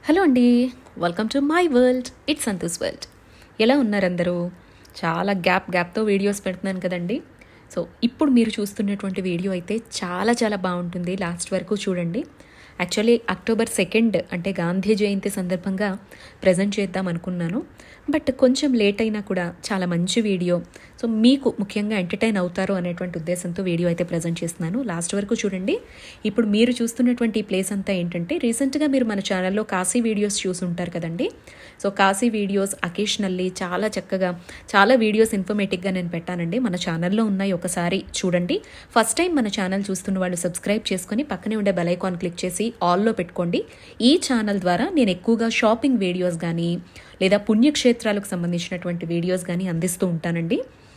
Hello అండి welcome to my world it's Santosh world ఎలా ఉన్నారు అందరూ చాలా గ్యాప్ గ్యాప్తో వీడియోస్ పెడుతున్నాను కదండి సో ఇప్పుడు మీరు చూస్తున్నటువంటి వీడియో అయితే చాలా చాలా బాగుంటుంది లాస్ట్ వరకు చూడండి యాక్చువల్లీ అక్టోబర్ సెకండ్ అంటే గాంధీ జయంతి సందర్భంగా ప్రజెంట్ చేద్దాం అనుకున్నాను బట్ కొంచెం లేట్ అయినా కూడా చాలా మంచి వీడియో సో మీకు ముఖ్యంగా ఎంటర్టైన్ అవుతారు అనేటువంటి ఉద్దేశంతో వీడియో అయితే ప్రజెంట్ చేస్తున్నాను లాస్ట్ వరకు చూడండి ఇప్పుడు మీరు చూస్తున్నటువంటి ఈ ప్లేస్ అంతా ఏంటంటే రీసెంట్గా మీరు మన ఛానల్లో కాశీ వీడియోస్ చూసి ఉంటారు కదండి సో కాశీ వీడియోస్ అకేషనల్లీ చాలా చక్కగా చాలా వీడియోస్ ఇన్ఫర్మేటివ్గా నేను పెట్టానండి మన ఛానల్లో ఉన్నాయి ఒకసారి చూడండి ఫస్ట్ టైం మన ఛానల్ చూస్తున్న వాళ్ళు సబ్స్క్రైబ్ చేసుకొని పక్కనే ఉండే బెల్ ఐకాన్ క్లిక్ చేసి ఆల్లో పెట్టుకోండి ఈ ఛానల్ ద్వారా నేను ఎక్కువగా షాపింగ్ వీడియోస్ కానీ లేదా పుణ్యక్షేత్రాలకు సంబంధించినటువంటి వీడియోస్ కానీ అందిస్తూ ఉంటానండి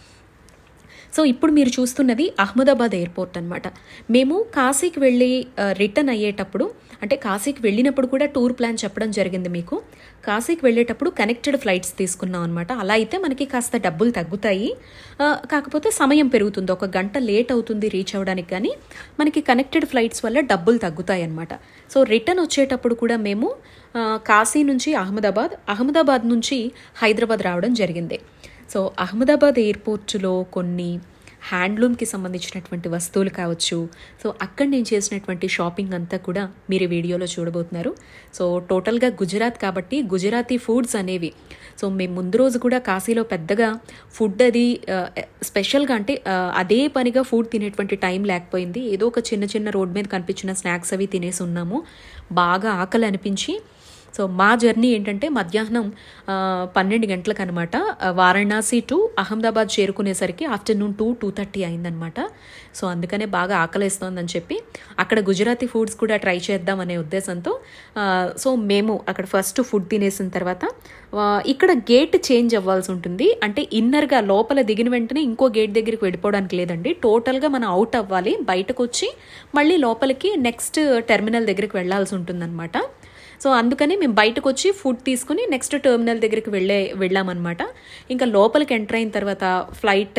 సో ఇప్పుడు మీరు చూస్తున్నది అహ్మదాబాద్ ఎయిర్పోర్ట్ అనమాట మేము కాశీకి వెళ్ళి రిటర్న్ అయ్యేటప్పుడు అంటే కాశీకి వెళ్ళినప్పుడు కూడా టూర్ ప్లాన్ చెప్పడం జరిగింది మీకు కాశీకి వెళ్ళేటప్పుడు కనెక్టెడ్ ఫ్లైట్స్ తీసుకున్నాం అనమాట అలా అయితే మనకి కాస్త డబ్బులు తగ్గుతాయి ఆ, కాకపోతే సమయం పెరుగుతుంది ఒక గంట లేట్ అవుతుంది రీచ్ అవ్వడానికి కానీ మనకి కనెక్టెడ్ ఫ్లైట్స్ వల్ల డబ్బులు తగ్గుతాయి అనమాట సో రిటర్న్ వచ్చేటప్పుడు కూడా మేము ఆ, కాశీ నుంచి అహ్మదాబాద్ అహ్మదాబాద్ నుంచి హైదరాబాద్ రావడం జరిగింది సో అహ్మదాబాద్ ఎయిర్పోర్టులో కొన్ని హ్యాండ్లూమ్కి సంబంధించినటువంటి వస్తువులు కావచ్చు సో అక్కడ నేను చేసినటువంటి షాపింగ్ అంతా కూడా మీరు ఈ వీడియోలో చూడబోతున్నారు సో టోటల్గా గుజరాత్ కాబట్టి గుజరాతీ ఫుడ్స్ అనేవి సో మేము ముందు రోజు కూడా కాశీలో పెద్దగా ఫుడ్ అది ఆ, స్పెషల్గా అంటే ఆ, అదే పనిగా ఫుడ్ తినేటువంటి టైం లేకపోయింది ఏదో ఒక చిన్న చిన్న రోడ్ మీద కనిపించిన స్నాక్స్ అవి తినేసి ఉన్నాము బాగా ఆకలి అనిపించి సో మా జర్నీ ఏంటంటే మధ్యాహ్నం ఆ, పన్నెండు గంటలకు అనమాట వారణాసి టు అహ్మదాబాద్ చేరుకునేసరికి ఆఫ్టర్నూన్ టూ టూ థర్టీ అయిందనమాట సో అందుకనే బాగా ఆకలేస్తోందని చెప్పి అక్కడ గుజరాతీ ఫుడ్స్ కూడా ట్రై చేద్దాం అనే ఉద్దేశంతో ఆ, సో మేము అక్కడ ఫస్ట్ ఫుడ్ తినేసిన తర్వాత ఆ, ఇక్కడ గేట్ చేంజ్ అవ్వాల్సి ఉంటుంది అంటే ఇన్నర్గా లోపల దిగిన వెంటనే ఇంకో గేట్ దగ్గరికి వెళ్ళిపోవడానికి లేదండి టోటల్గా మనం అవుట్ అవ్వాలి బయటకు వచ్చి మళ్ళీ లోపలికి నెక్స్ట్ టెర్మినల్ దగ్గరికి వెళ్ళాల్సి ఉంటుందన్నమాట సో అందుకని మేము బయటకు వచ్చి ఫుడ్ తీసుకుని నెక్స్ట్ టెర్మినల్ దగ్గరికి వెళ్ళే వెళ్ళామన్నమాట ఇంకా లోపలికి ఎంటర్ అయిన తర్వాత ఫ్లైట్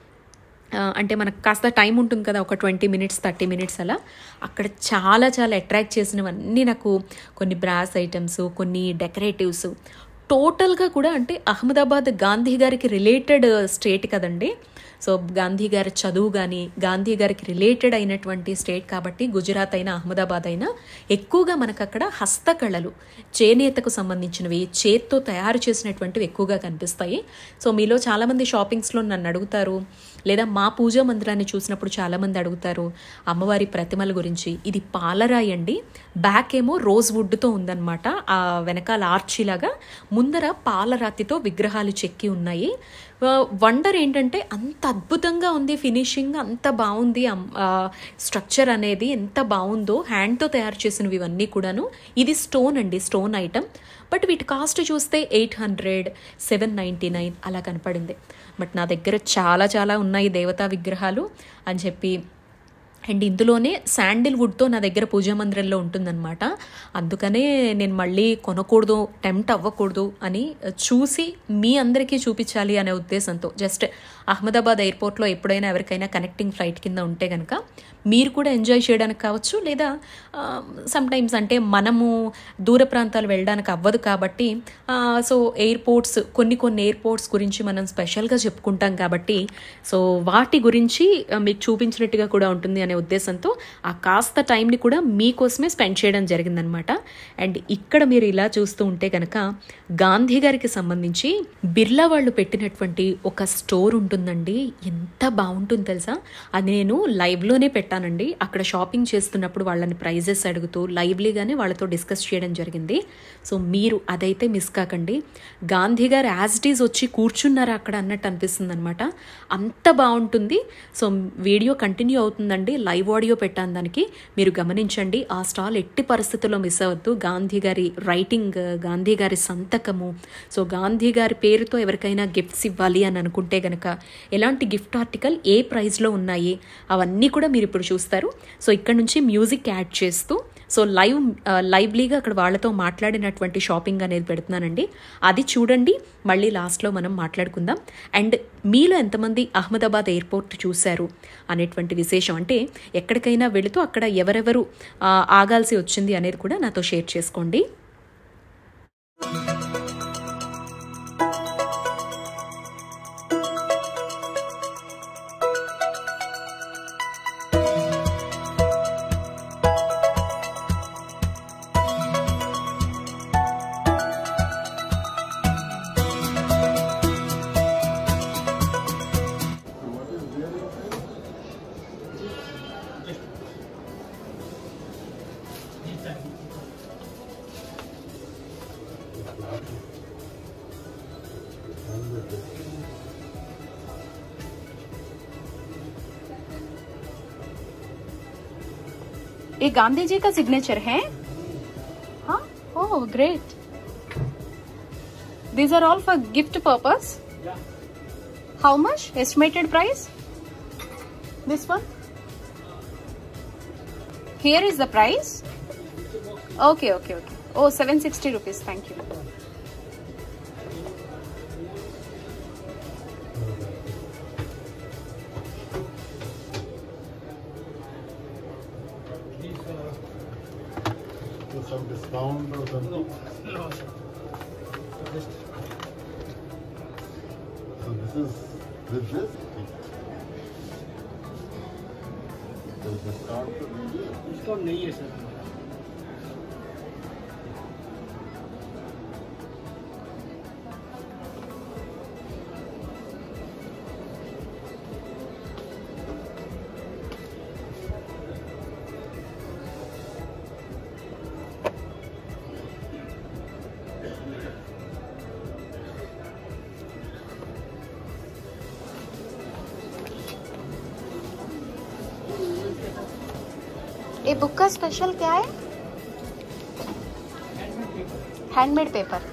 ఆ, అంటే మనకు కాస్త టైం ఉంటుంది కదా ఒక ట్వంటీ మినిట్స్ థర్టీ మినిట్స్ అలా అక్కడ చాలా చాలా అట్రాక్ట్ చేసినవన్నీ నాకు కొన్ని బ్రాస్ ఐటమ్స్ కొన్ని డెకరేటివ్స్ టోటల్గా కూడా అంటే అహ్మదాబాద్ గాంధీ గారికి రిలేటెడ్ స్టేట్ కదండి సో గాంధీ గారి చదువు కానీ గాంధీ గారికి రిలేటెడ్ అయినటువంటి స్టేట్ కాబట్టి గుజరాత్ అయినా అహ్మదాబాద్ అయినా ఎక్కువగా మనకు అక్కడ హస్తకళలు చేనేతకు సంబంధించినవి చేత్తో తయారు చేసినటువంటివి ఎక్కువగా కనిపిస్తాయి సో మీలో చాలామంది షాపింగ్స్లో నన్ను అడుగుతారు లేదా మా పూజా మందిరాన్ని చూసినప్పుడు చాలామంది అడుగుతారు అమ్మవారి ప్రతిమల గురించి ఇది పాలరాయి అండి బ్యాక్ ఏమో రోజ్ వుడ్తో ఉందన్నమాట ఆ వెనకాల ఆర్చిలాగా ముందర పాలరాతితో విగ్రహాలు చెక్కి ఉన్నాయి వండర్ ఏంటంటే అంత అద్భుతంగా ఉంది ఫినిషింగ్ అంత బాగుంది స్ట్రక్చర్ అనేది ఎంత బాగుందో హ్యాండ్తో తయారు చేసినవి ఇవన్నీ కూడాను ఇది స్టోన్ అండి స్టోన్ ఐటమ్ బట్ వీటి కాస్ట్ చూస్తే eight hundred seven ninety nine అలా కనపడింది బట్ నా దగ్గర చాలా చాలా ఉన్నాయి దేవతా విగ్రహాలు అని చెప్పి అండ్ ఇందులోనే శాండిల్ వుడ్తో నా దగ్గర పూజా మందిరంలో ఉంటుందన్నమాట అందుకనే నేను మళ్ళీ కొనకూడదు టెంప్ట్ అవ్వకూడదు అని చూసి మీ అందరికీ చూపించాలి అనే ఉద్దేశంతో జస్ట్ అహ్మదాబాద్ ఎయిర్పోర్ట్లో ఎప్పుడైనా ఎవరికైనా కనెక్టింగ్ ఫ్లైట్ కింద ఉంటే కనుక మీరు కూడా ఎంజాయ్ చేయడానికి కావచ్చు లేదా సమ్ టైమ్స్ అంటే మనము దూర ప్రాంతాలు వెళ్ళడానికి అవ్వదు కాబట్టి ఆ, సో ఎయిర్పోర్ట్స్ కొన్ని కొన్ని ఎయిర్పోర్ట్స్ గురించి మనం స్పెషల్గా చెప్పుకుంటాం కాబట్టి సో వాటి గురించి ఆ, మీకు చూపించినట్టుగా కూడా ఉంటుంది అనే ఉద్దేశంతో ఆ కాస్త టైంని కూడా మీకోసమే స్పెండ్ చేయడం జరిగిందనమాట అండ్ ఇక్కడ మీరు ఇలా చూస్తూ ఉంటే కనుక గాంధీ గారికి సంబంధించి బిర్లా వాళ్ళు పెట్టినటువంటి ఒక స్టోర్ ఉంటుందండి ఎంత బాగుంటుంది తెలుసా అది నేను లైవ్లోనే పెట్టానండి అక్కడ షాపింగ్ చేస్తున్నప్పుడు వాళ్ళని ప్రైజెస్ అడుగుతూ లైవ్లీగానే వాళ్ళతో డిస్కస్ చేయడం జరిగింది సో మీరు అదైతే మిస్ కాకండి గాంధీ గారు యాజ్ ఇట్ ఈజ్ వచ్చి కూర్చున్నారా అక్కడ అన్నట్టు అనిపిస్తుంది అనమాట అంత బాగుంటుంది సో వీడియో కంటిన్యూ అవుతుందండి లైవ్ ఆడియో పెట్టాను దానికి మీరు గమనించండి ఆ స్టాల్ ఎట్టి పరిస్థితుల్లో మిస్ అవ్వద్దు గాంధీ గారి రైటింగ్ గాంధీ గారి సంతకము సో గాంధీ గారి పేరుతో ఎవరికైనా గిఫ్ట్స్ ఇవ్వాలి అని అనుకుంటే గనక ఎలాంటి గిఫ్ట్ ఆర్టికల్ ఏ ప్రైస్లో ఉన్నాయి అవన్నీ కూడా మీరు ఇప్పుడు చూస్తారు సో ఇక్కడ నుంచి మ్యూజిక్ యాడ్ చేస్తూ సో లైవ్ ఆ, లైవ్లీగా అక్కడ వాళ్ళతో మాట్లాడినటువంటి షాపింగ్ అనేది పెడుతున్నానండి అది చూడండి మళ్ళీ లాస్ట్లో మనం మాట్లాడుకుందాం అండ్ మీలో ఎంతమంది అహ్మదాబాద్ ఎయిర్పోర్ట్ చూశారు అనేటువంటి విశేషం అంటే ఎక్కడికైనా వెళుతూ అక్కడ ఎవరెవరు ఆ, ఆగాల్సి వచ్చింది అనేది కూడా నాతో షేర్ చేసుకోండి ये गांधी जी का सिग्नेचर है हाँ oh great these are all for gift purpose how much estimated price this one here is the price okay okay okay oh 760 rupees thank you So some discount or something? No, sir. Just So this is with this? There's discount for video? Discount नहीं है sir ये book का special क्या है handmade paper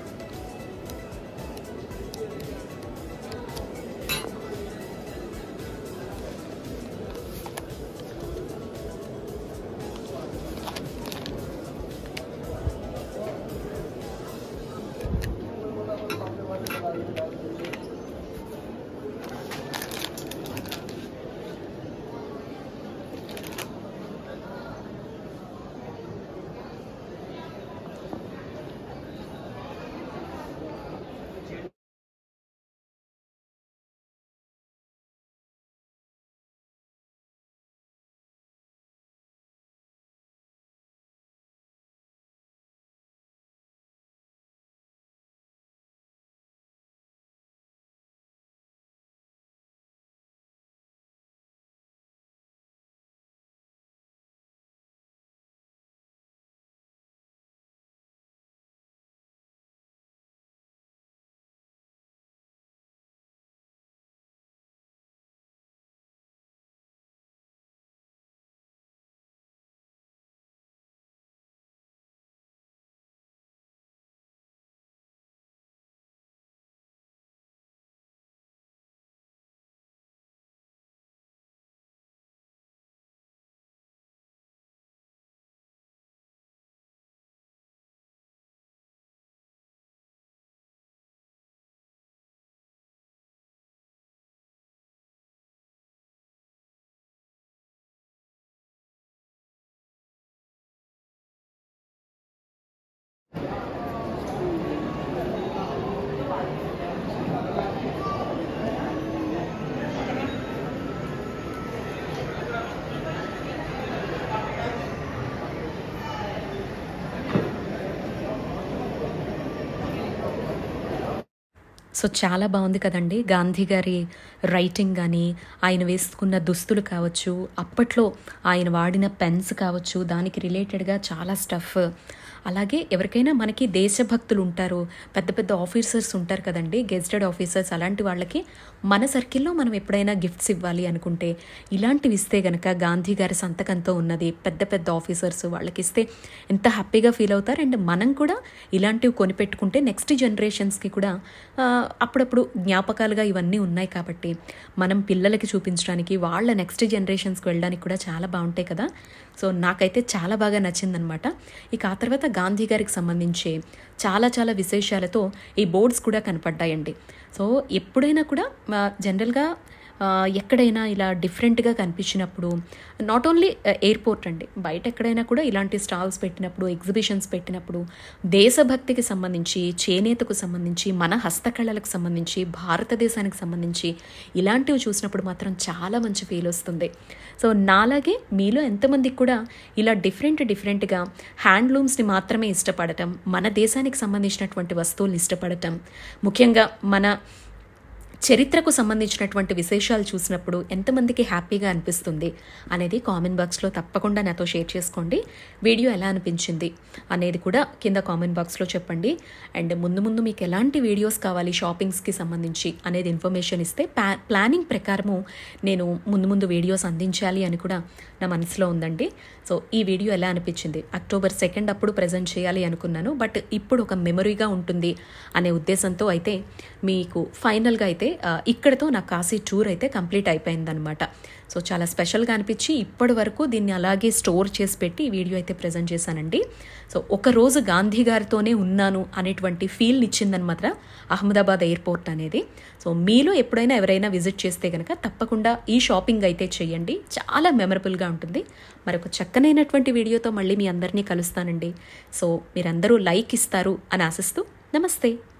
so చాలా బాగుంది కదండి గాంధీ గారి రైటింగ్ కానీ ఆయన వేసుకున్న దుస్తులు కావచ్చు అప్పట్లో ఆయన వాడిన పెన్స్ కావచ్చు దానికి రిలేటెడ్గా చాలా స్టఫ్ అలాగే ఎవరికైనా మనకి దేశభక్తులు ఉంటారు పెద్ద పెద్ద ఆఫీసర్స్ ఉంటారు కదండి గెస్టెడ్ ఆఫీసర్స్ అలాంటి వాళ్ళకి మన సర్కిల్లో మనం ఎప్పుడైనా గిఫ్ట్స్ ఇవ్వాలి అనుకుంటే ఇలాంటివి ఇస్తే గనక గాంధీ గారి సంతకంతో ఉన్నది పెద్ద పెద్ద ఆఫీసర్స్ వాళ్ళకి ఇస్తే ఎంత హ్యాపీగా ఫీల్ అవుతారు అండ్ మనం కూడా ఇలాంటివి కొనిపెట్టుకుంటే నెక్స్ట్ జనరేషన్స్కి కూడా ఆ, అప్పుడప్పుడు జ్ఞాపకాలుగా ఇవన్నీ ఉన్నాయి కాబట్టి మనం పిల్లలకి చూపించడానికి వాళ్ళ నెక్స్ట్ జనరేషన్స్కి వెళ్ళడానికి కూడా చాలా బాగుంటాయి కదా సో నాకైతే చాలా బాగా నచ్చిందనమాట ఇక ఆ తర్వాత గాంధీ గారికి సంబంధించి చాలా చాలా విశేషాలతో ఈ బోర్డ్స్ కూడా కనపడ్డాయండి సో ఎప్పుడైనా కూడా ఆ, జనరల్గా ఆ, ఎక్కడైనా ఇలా డిఫరెంట్గా కనిపించినప్పుడు నాట్ ఓన్లీ ఎయిర్పోర్ట్ అండి బయట ఎక్కడైనా కూడా ఇలాంటి స్టాల్స్ పెట్టినప్పుడు ఎగ్జిబిషన్స్ పెట్టినప్పుడు దేశభక్తికి సంబంధించి చేనేతకు సంబంధించి మన హస్తకళలకు సంబంధించి భారతదేశానికి సంబంధించి ఇలాంటివి చూసినప్పుడు మాత్రం చాలా మంచి ఫీల్ వస్తుంది సో నాలాగే మీలో ఎంతమందికి కూడా ఇలా డిఫరెంట్ డిఫరెంట్గా హ్యాండ్లూమ్స్ని మాత్రమే ఇష్టపడటం మన దేశానికి సంబంధించినటువంటి వస్తువుల్ని ఇష్టపడటం ముఖ్యంగా మన చరిత్రకు సంబంధించినటువంటి విశేషాలు చూసినప్పుడు ఎంతమందికి హ్యాపీగా అనిపిస్తుంది అనేది కామెంట్ బాక్స్లో తప్పకుండా నాతో షేర్ చేసుకోండి వీడియో ఎలా అనిపించింది అనేది కూడా కింద కామెంట్ బాక్స్లో చెప్పండి అండ్ ముందు ముందు మీకు ఎలాంటి వీడియోస్ కావాలి షాపింగ్స్కి సంబంధించి అనేది ఇన్ఫర్మేషన్ ఇస్తే ప్లా ప్లానింగ్ ప్రకారము నేను ముందు ముందు వీడియోస్ అందించాలి అని కూడా నా మనసులో ఉందండి సో ఈ వీడియో ఎలా అనిపించింది అక్టోబర్ సెకండ్ అప్పుడు ప్రజెంట్ చేయాలి అనుకున్నాను బట్ ఇప్పుడు ఒక మెమరీగా ఉంటుంది అనే ఉద్దేశంతో అయితే మీకు ఫైనల్గా అయితే ఆ, ఇక్కడతో నా కాశీ టూర్ అయితే కంప్లీట్ అయిపోయిందనమాట సో చాలా స్పెషల్గా అనిపించి ఇప్పటి వరకు దీన్ని అలాగే స్టోర్ చేసి పెట్టి ఈ వీడియో అయితే ప్రజెంట్ చేశానండి సో ఒక రోజు గాంధీ గారితోనే ఉన్నాను అనేటువంటి ఫీల్ ఇచ్చిందనమాట అహ్మదాబాద్ ఎయిర్పోర్ట్ అనేది సో మీలో ఎప్పుడైనా ఎవరైనా విజిట్ చేస్తే కనుక తప్పకుండా ఈ షాపింగ్ అయితే చేయండి చాలా మెమరబుల్గా ఉంటుంది మరొక చక్కనైనటువంటి వీడియోతో మళ్ళీ మీ అందరినీ కలుస్తానండి సో మీరందరూ లైక్ ఇస్తారు అని ఆశిస్తూ నమస్తే